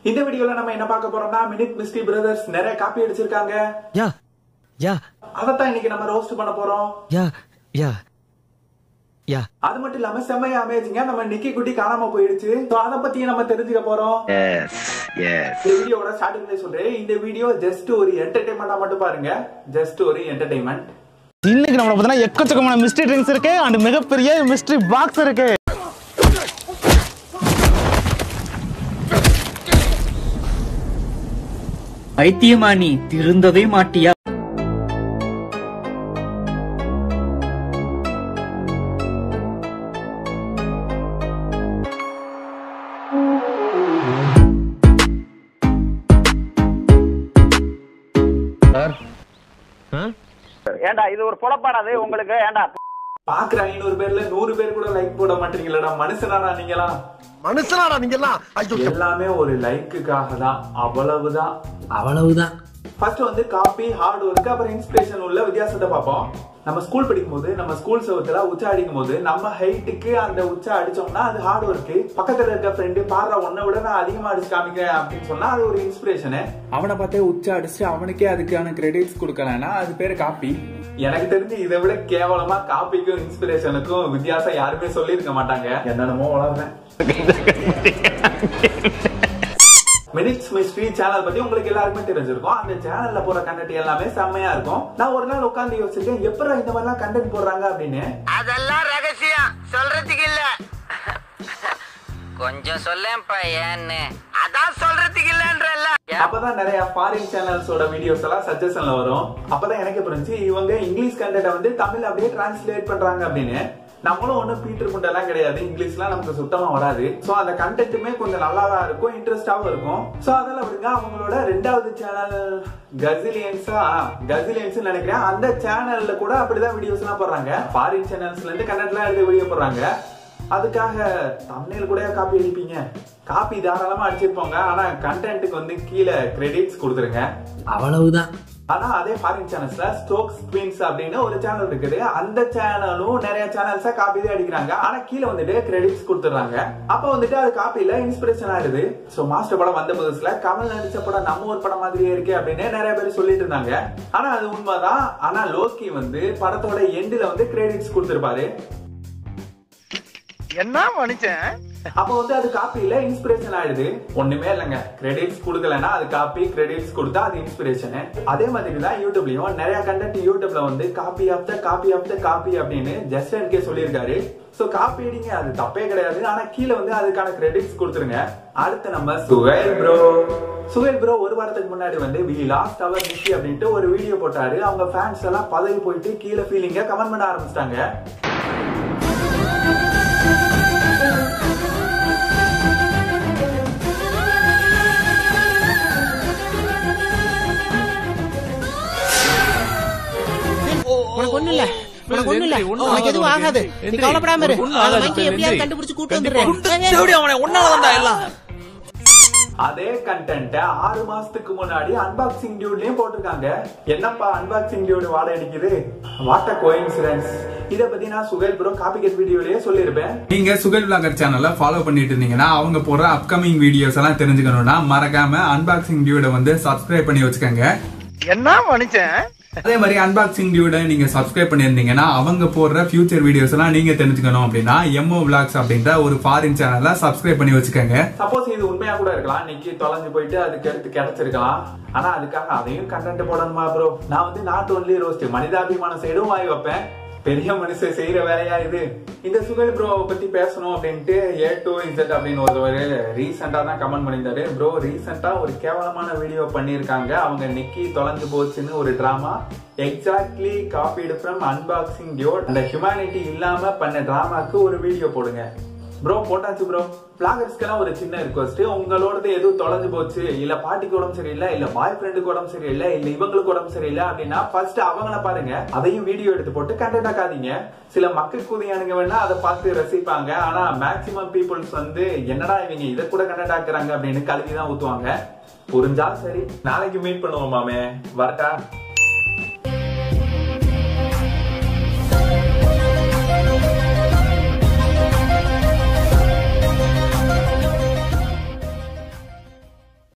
இந்த வீடியோல நம்ம என்ன பார்க்க போறோம்னா மினிட் மிஸ்டி பிரதர்ஸ் நிறைய காப்பி அடிச்சிருக்காங்க யா யா அதைத்தான் இன்னைக்கு நம்ம ரோஸ்ட் பண்ண போறோம் யா யா யா அது மட்டும் இல்லாம செம்மையா அமேசிங்கா நம்ம நிக்கி குட்டி காணாம போயிடுச்சு சோ அத பத்தி நம்ம தெரிஞ்சுக்க போறோம் இந்த வீடியோவோட ஸ்டார்டிங்ல சொல்றேன் இந்த வீடியோ ஜஸ்ட் ஒரு என்டர்டைன்மெண்டா மட்டும் பாருங்க ஜஸ்ட் ஒரு என்டர்டைன்மெண்ட் இன்னைக்கு நம்மள பார்த்தீங்கன்னா எக்கச்சக்கமான மிஸ்ட்ரி ட்ரிங்க்ஸ் இருக்கு அண்ட் மிகப்பெரிய மிஸ்ட்ரி பாக்ஸ் இருக்கு பைத்தியமா நீ திருந்தவே மாட்டியா ஏண்டா இது ஒரு பொழப்பாடாது உங்களுக்கு ஏண்டா பாக்குற ஐநூறு பேர்ல நூறு பேர் கூட லைக் போட மாட்டீங்களடா மனுஷனாடா நீங்களாம் மனுஷனாடா நீங்கெல்லாம் ஐயோ எல்லாமே ஒரு லைக்குக்காக தான் அவ்வளவுதான் அவ்வளவுதான் ஃபர்ஸ்ட் வந்து காப்பி ஹார்ட் ஒர்க் அப்புறம் இன்ஸ்பிரேஷன் உள்ள வித்தியாசத்தை பார்ப்போம் நம்ம ஸ்கூல் படிக்கும் போது நம்ம ஸ்கூல் செவத்துல உச்சா அடிக்கும் போது நம்ம ஹைட்டுக்கு அந்த உச்சா அடிச்சோம்னா அது ஹார்ட் ஒர்க் பக்கத்துல இருக்க ஃப்ரெண்டு பாடுற உன்னை விட நான் அதிகமா அடிச்சு காமிக்கிறேன் அப்படின்னு சொன்னா அது ஒரு இன்ஸ்பிரேஷன் அவனை பார்த்தே உச்சா அடிச்சு அவனுக்கே அதுக்கான கிரெடிட்ஸ் கொடுக்கலன்னா அது பேரு காப்பி எனக்கு தெரிஞ்சு இதை விட கேவலமா காப்பிக்கும் இன்ஸ்பிரேஷனுக்கும் வித்தியாசம் யாருமே சொல்லியிருக்க மாட்டாங்க என்னென்னமோ வளர்றேன் மினிட்ஸ் மிஸ்ட்ரி சேனல் பத்தி உங்களுக்கு எல்லாருக்குமே தெரிஞ்சிருக்கும் அந்த சேனல்ல போற கண்டென்ட் எல்லாமே செம்மையா இருக்கும் நான் ஒரு நாள் உட்காந்து யோசிச்சிருக்கேன் எப்படா இந்த மாதிரிலாம் கண்டென்ட் போடுறாங்க அப்படின்னு அதெல்லாம் ரகசியம் சொல்றதுக்கு இல்ல கொஞ்சம் சொல்லேன்ப்பா ஏன்னு அதான் சொல்றதுக்கு இல்லன்றல்ல அப்பதான் நிறைய ஃபாரின் சேனல்ஸோட வீடியோஸ் எல்லாம் சஜஷன்ல வரும் அப்பதான் எனக்கு புரிஞ்சு இவங்க இங்கிலீஷ் கண்டென்ட் வந்து தமிழ் அப்படியே டிரான்ஸ்லேட் பண்றாங்க அப்படின்னு நம்மளும் ஒண்ணும் பீட்டர் குண்டெல்லாம் கிடையாது இங்கிலீஷ்லாம் நமக்கு சுத்தமா வராது சோ அந்த கண்டென்ட்டுமே கொஞ்சம் நல்லா தான் இருக்கும் இன்ட்ரெஸ்டாவும் இருக்கும் சோ அதெல்லாம் விடுங்க அவங்களோட ரெண்டாவது சேனல் கசிலியன்ஸா கசிலியன்ஸ் நினைக்கிறேன் அந்த சேனல்ல கூட அப்படிதான் வீடியோஸ் எல்லாம் போடுறாங்க ஃபாரின் சேனல்ஸ்ல இருந்து கண்டென்ட் எல்லாம் எடுத்து வீடியோ போடுறாங்க அதுக்காக தமிழில் கூட காப்பி அடிப்பீங்க காப்பி தாராளமா அடிச்சிருப்போங்க ஆனா கண்டென்ட்டுக்கு வந்து கீழே கிரெடிட்ஸ் கொடுத்துருங்க அவ்வளவுதான் ஆனா அதே ஃபாரின் சேனல்ஸ்ல ஸ்டோக்ஸ் ட்வின்ஸ் அப்படின்னு ஒரு சேனல் இருக்குது அந்த சேனலும் நிறைய சேனல்ஸ காப்பி தான் அடிக்கிறாங்க ஆனா கீழே வந்துட்டு கிரெடிட்ஸ் கொடுத்துறாங்க அப்ப வந்துட்டு அது காப்பில இன்ஸ்பிரேஷன் ஆயிடுது சோ மாஸ்டர் படம் வந்த புதுசுல கமல் நடிச்ச படம் நம்ம ஒரு படம் மாதிரியே இருக்கு அப்படின்னு நிறைய பேர் சொல்லிட்டு இருந்தாங்க ஆனா அது உண்மைதான் ஆனா லோக்கி வந்து படத்தோட எண்டுல வந்து கிரெடிட்ஸ் கொடுத்திருப்பாரு என்ன மனுஷன் அப்ப வந்து அது காப்பில இன்ஸ்பிரேஷன் ஆயிடுது ஒண்ணுமே இல்லைங்க கிரெடிட்ஸ் கொடுக்கலன்னா அது காப்பி கிரெடிட்ஸ் கொடுத்தா அது இன்ஸ்பிரேஷன் அதே மாதிரி தான் யூடியூப்லயும் நிறைய கண்டென்ட் யூடியூப்ல வந்து copy of the copy of the copy அப்படின்னு ஜஸ்ட் கே சொல்லியிருக்காரு சோ காப்பி அடிங்க அது தப்பே கிடையாது ஆனா கீழே வந்து அதுக்கான கிரெடிட்ஸ் கொடுத்துருங்க அடுத்து நம்ம சுஹேல் ப்ரோ சுஹேல் ப்ரோ ஒரு வாரத்துக்கு முன்னாடி வந்து வி லாஸ்ட் அவர் மிஸ்ஸி அப்படின்ட்டு ஒரு வீடியோ போட்டாரு அவங்க ஃபேன்ஸ் எல்லாம் பதவி போயிட்டு கீழே ஃபீலிங்க கமெண்ட் பண்ண ஆரம்பிச்சிட்டாங்க உனக்கு ஒண்ணு இல்ல உனக்கு ஒண்ணு இல்ல உனக்கு எதுவும் ஆகாது நீ கவலைப்படாம இரு அதை வாங்கி எப்படியாவது கண்டுபிடிச்சு கூட்டு வந்துடுறேன் அதே கண்டென்ட் ஆறு மாசத்துக்கு முன்னாடி அன்பாக்சிங் டியூட்லயும் போட்டிருக்காங்க என்னப்பா அன்பாக்சிங் டியூட் வாட அடிக்குது வாட் அ கோயின்சிடன்ஸ் இத பத்தி நான் சுகல் ப்ரோ காப்பி கட் வீடியோலயே சொல்லியிருப்பேன் நீங்க சுகல் பிளாகர் சேனலை ஃபாலோ பண்ணிட்டு இருந்தீங்கன்னா அவங்க போடுற அப்கமிங் வீடியோஸ் எல்லாம் தெரிஞ்சுக்கணும்னா மறக்காம அன்பாக்சிங் டியூட வந்து சப்ஸ்கிரைப் பண்ணி வச்சுக்கோங்க என்ன மனுஷன் அதே மாதிரி அன்பாக்சிங் டியூட நீங்க சப்ஸ்கிரைப் பண்ணியிருந்தீங்கன்னா அவங்க போடுற ஃபியூச்சர் வீடியோஸ் எல்லாம் நீங்க தெரிஞ்சுக்கணும் அப்படின்னா எம்ஓ விளாக்ஸ் அப்படின்ற ஒரு ஃபாரின் சேனலை சப்ஸ்கிரைப் பண்ணி வச்சுக்கோங்க சப்போஸ் இது உண்மையா கூட இருக்கலாம் இன்னைக்கு தொலைஞ்சு போயிட்டு அதுக்கு அடுத்து கிடைச்சிருக்கலாம் ஆனா அதுக்காக அதையும் கண்டென்ட் போடணுமா ப்ரோ நான் வந்து நாட் ஒன்லி ரோஸ்ட் மனிதாபிமான சைடும் வாய் வைப்பேன் பெரிய மனுஷன் செய்யற வேலையா இது இந்த சுகல் ப்ரோவை பத்தி பேசணும் அப்படின்ட்டு ஏ டு இசட் அப்படின்னு ஒருவர் ரீசெண்டா தான் கமெண்ட் பண்ணியிருந்தாரு ப்ரோ ரீசெண்டா ஒரு கேவலமான வீடியோ பண்ணியிருக்காங்க அவங்க நிக்கி தொலைஞ்சு போச்சுன்னு ஒரு டிராமா எக்ஸாக்ட்லி காப்பீடு ஃப்ரம் அன்பாக்சிங் டியோட் அந்த ஹியூமனிட்டி இல்லாம பண்ண டிராமாக்கு ஒரு வீடியோ போடுங்க ப்ரோ போட்டாச்சு ப்ரோ பிளாகர்ஸ்க்கெல்லாம் ஒரு சின்ன ரிக்வஸ்ட் உங்களோடது எதுவும் தொலைஞ்சு போச்சு இல்ல பாட்டிக்கு உடம்பு சரியில்லை இல்ல பாய் ஃப்ரெண்டுக்கு உடம்பு சரியில்லை இல்ல இவங்களுக்கு உடம்பு சரியில்லை அப்படின்னா ஃபர்ஸ்ட் அவங்கள பாருங்க அதையும் வீடியோ எடுத்து போட்டு கண்டென்ட் ஆக்காதீங்க சில மக்கள் கூதியானுங்க வேணா அதை பார்த்து ரசிப்பாங்க ஆனா மேக்சிமம் பீப்புள்ஸ் வந்து என்னடா இவங்க இதை கூட கண்டென்ட் ஆக்குறாங்க அப்படின்னு கல்வி தான் ஊத்துவாங்க புரிஞ்சா சரி நாளைக்கு மீட் பண்ணுவோம் மாமே வரட்டா